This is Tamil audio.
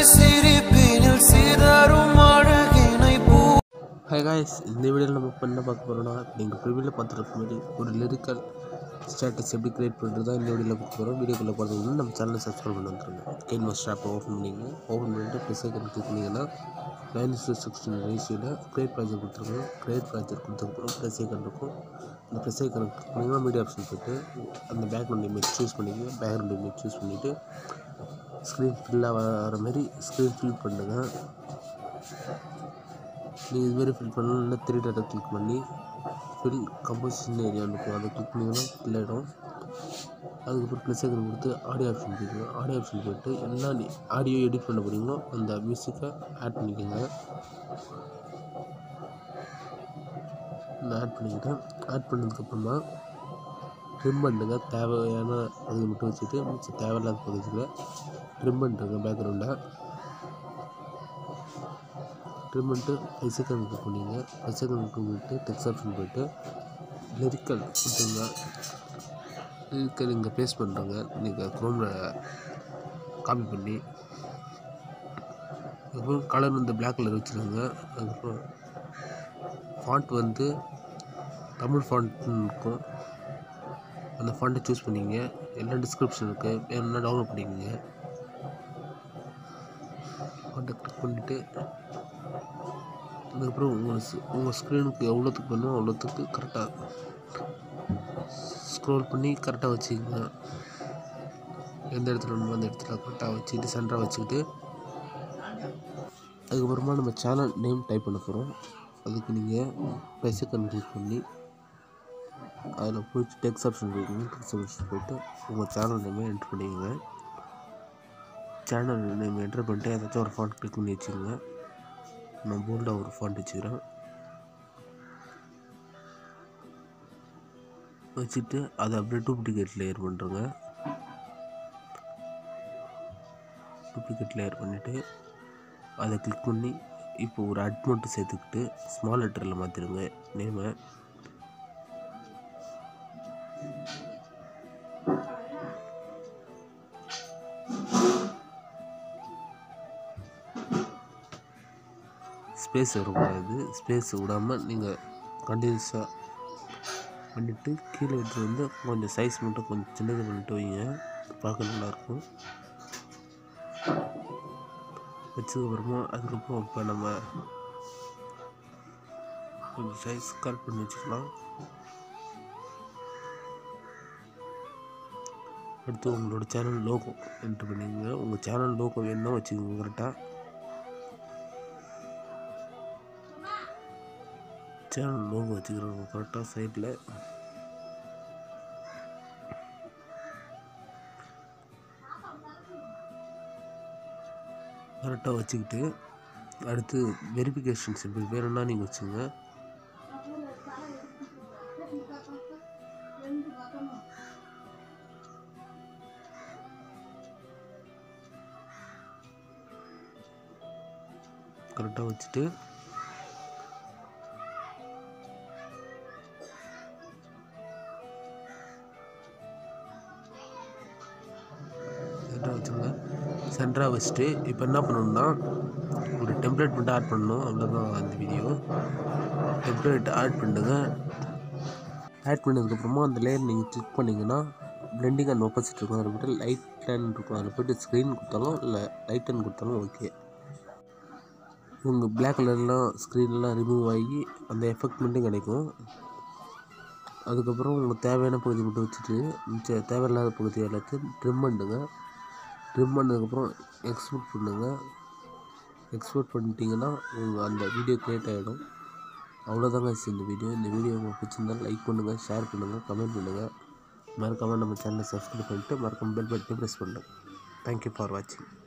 சிரிப்பினில் சிதறும் அழகினை பூ ஹை காய்ஸ் இந்த வீடியோவில் நம்ம இப்போ என்ன பார்க்க போகிறோம்னா நீங்கள் ப்ரிவியூவில் பார்த்துருக்க மாதிரி ஒரு லிரிக்கல் ஸ்டேட்டஸ் எப்படி கிரியேட் பண்ணுறது தான் இந்த வீடியோவில் பார்க்க போகிறோம் வீடியோக்குள்ளே போகிறதுக்கு முன்னாடி நம்ம சேனலை சப்ஸ்கிரைப் பண்ணி வந்துருங்க கெயின் மாஸ்டர் ஆப்பை ஓப்பன் பண்ணிங்க ஓப்பன் பண்ணிட்டு ப்ளஸ் ஐக்கன் கிளிக் பண்ணிங்கன்னா நைன் டூ சிக்ஸ்டீன் ரேஷியோவில் கிரியேட் ப்ராஜெக்ட் கொடுத்துருங்க கிரியேட் ப்ராஜெக்ட் கொடுத்ததுக்கப்புறம் ப்ளஸ் ஐக்கன் இருக்கும் அந்த ப்ளஸ் ஐக்கன் கிளிக் பண்ணிங்கன்னா மீடியா ஆப்ஷன் போய்ட்டு அந்த பேக்ரவுண்ட் இமேஜ் சூஸ் பண்ணிங்க பேக்ரவுண்ட் இமேஜ் சூஸ் பண்ணிவிட்டு ஸ்க்ரீன் ஃபில்லாக வர மாதிரி ஸ்க்ரீன் ஃபில் பண்ணுங்கள் நீங்கள் இதுமாரி ஃபில் பண்ணணும் இல்லை த்ரீ டாட்டா கிளிக் பண்ணி ஃபில் கம்போசிஷன் ஏரியா இருக்கும் அதை கிளிக் பண்ணிங்கன்னா ஃபில் ஆகிடும் அதுக்கப்புறம் ப்ளஸ் ஐக்கன் கொடுத்து ஆடியோ ஆப்ஷன் போய்க்கணும் ஆடியோ ஆப்ஷன் போய்ட்டு என்ன ஆடியோ எடிட் பண்ண போகிறீங்களோ அந்த மியூசிக்கை ஆட் பண்ணிக்கோங்க நான் ஆட் பண்ணிக்கிட்டேன் ஆட் பண்ணதுக்கப்புறமா ட்ரிம் பண்ணுங்க தேவையான அதுக்கு மட்டும் வச்சுட்டு மிச்சம் தேவையில்லாத பகுதியில் ட்ரிம் பண்ணுறேங்க பேக்ரவுண்டை ட்ரிம் பண்ணிட்டு ஃபைவ் செகண்ட் கிளிக் பண்ணிங்க ஃபைவ் செகண்ட் பண்ணிட்டு டெக்ஸ்ட் ஆப்ஷன் போயிட்டு லிரிக்கல் கொடுத்துருங்க லிரிக்கல் இங்கே பேஸ்ட் பண்ணுறங்க நீங்கள் க்ரோமில் காப்பி பண்ணி அதுக்கப்புறம் கலர் வந்து பிளாக் கலர் வச்சுருங்க அதுக்கப்புறம் ஃபாண்ட் வந்து தமிழ் ஃபாண்ட்னு இருக்கும் அந்த ஃபாண்ட்டை சூஸ் பண்ணிங்க எல்லாம் டிஸ்கிரிப்ஷன் இருக்குது வேணும்னா டவுன்லோட் பண்ணிக்கோங்க ஃபாண்ட்டை கிளிக் பண்ணிவிட்டு அதுக்கப்புறம் உங்கள் ஸ் உங்கள் ஸ்க்ரீனுக்கு எவ்வளோத்துக்கு வேணுமோ அவ்வளோத்துக்கு கரெக்டாக ஸ்க்ரோல் பண்ணி கரெக்டாக வச்சுக்கோங்க எந்த இடத்துல வேணுமோ அந்த இடத்துல கரெக்டாக வச்சுக்கிட்டு சென்டராக வச்சுக்கிட்டு அதுக்கப்புறமா நம்ம சேனல் நேம் டைப் பண்ண போகிறோம் அதுக்கு நீங்கள் பெசக்கன் கிளிக் பண்ணி அதில் போயிட்டு டெக்ஸ்ட் ஆப்ஷன் போய்க்கோங்க டெக்ஸ்ட் ஆப்ஷன் போயிட்டு உங்கள் சேனல் நேமே என்ட்ரு பண்ணிக்கோங்க சேனல் நேம் என்ட்ரு பண்ணிட்டு ஏதாச்சும் ஒரு ஃபாண்ட் கிளிக் பண்ணி வச்சுக்கோங்க நான் போல்டாக ஒரு ஃபாண்ட் வச்சுக்கிறேன் வச்சுட்டு அதை அப்படியே டூப்ளிகேட் லேயர் பண்ணுறேங்க டூப்ளிகேட் லேயர் பண்ணிவிட்டு அதை கிளிக் பண்ணி இப்போ ஒரு அட் மட்டும் சேர்த்துக்கிட்டு ஸ்மால் லெட்டரில் மாற்றிடுங்க நேமை ஸ்பேஸ் வரக்கூடாது ஸ்பேஸ் விடாமல் நீங்கள் கண்டினியூஸாக பண்ணிவிட்டு கீழே எடுத்து வந்து கொஞ்சம் சைஸ் மட்டும் கொஞ்சம் சின்னது பண்ணிட்டு வைங்க பார்க்க நல்லாயிருக்கும் வச்சதுக்கப்புறமா அதுக்கப்புறம் இப்போ நம்ம கொஞ்சம் சைஸ் கட் பண்ணி வச்சுக்கலாம் அடுத்து உங்களோட சேனல் லோகோ என்ட்ரு பண்ணிக்கோங்க உங்கள் சேனல் லோகோ வேணும்னா வச்சுக்கோங்க கரெக்டாக சேனல் லோகோ வச்சுக்கிறோம் கரெக்டாக சைடில் கரெக்டாக வச்சுக்கிட்டு அடுத்து வெரிஃபிகேஷன் சிம்பிள் வேணும்னா நீங்கள் வச்சுங்க கரெக்டாக வச்சுட்டு சென்டராக வச்சுங்க சென்டராக வச்சுட்டு இப்போ என்ன பண்ணணும்னா ஒரு டெம்ப்ளேட் மட்டும் ஆட் பண்ணணும் அவ்வளோதான் அந்த வீடியோ டெம்ப்ளேட் ஆட் பண்ணுங்க ஆட் பண்ணதுக்கப்புறமா அந்த லேயர் நீங்கள் கிளிக் பண்ணிங்கன்னா பிளெண்டிங் அண்ட் ஒப்போசிட் இருக்கும் அதில் போய்ட்டு லைட் லேன் இருக்கும் அதில் போய்ட்டு ஸ்க்ரீன் கொடுத்தாலும் இல்லை லைட் லேன் கொடுத்தாலும் ஓகே உங்கள் பிளாக் கலர்லாம் ஸ்க்ரீன்லாம் ரிமூவ் ஆகி அந்த எஃபெக்ட் மட்டும் கிடைக்கும் அதுக்கப்புறம் உங்களுக்கு தேவையான பகுதி மட்டும் வச்சுட்டு மிச்ச தேவையில்லாத பகுதி எல்லாத்தையும் ட்ரிம் பண்ணுங்க ட்ரிம் பண்ணதுக்கப்புறம் எக்ஸ்போர்ட் பண்ணுங்கள் எக்ஸ்போர்ட் பண்ணிட்டீங்கன்னா உங்கள் அந்த வீடியோ க்ரியேட் ஆகிடும் அவ்வளோதாங்க இந்த வீடியோ இந்த வீடியோ உங்களுக்கு பிடிச்சிருந்தால் லைக் பண்ணுங்கள் ஷேர் பண்ணுங்கள் கமெண்ட் பண்ணுங்கள் மறக்காமல் நம்ம சேனலை சப்ஸ்கிரைப் பண்ணிட்டு மறக்காமல் பெல் பட்டனை ப்ரெஸ் பண்ணுங்கள் தேங்க்யூ ஃபார் வாட்சிங்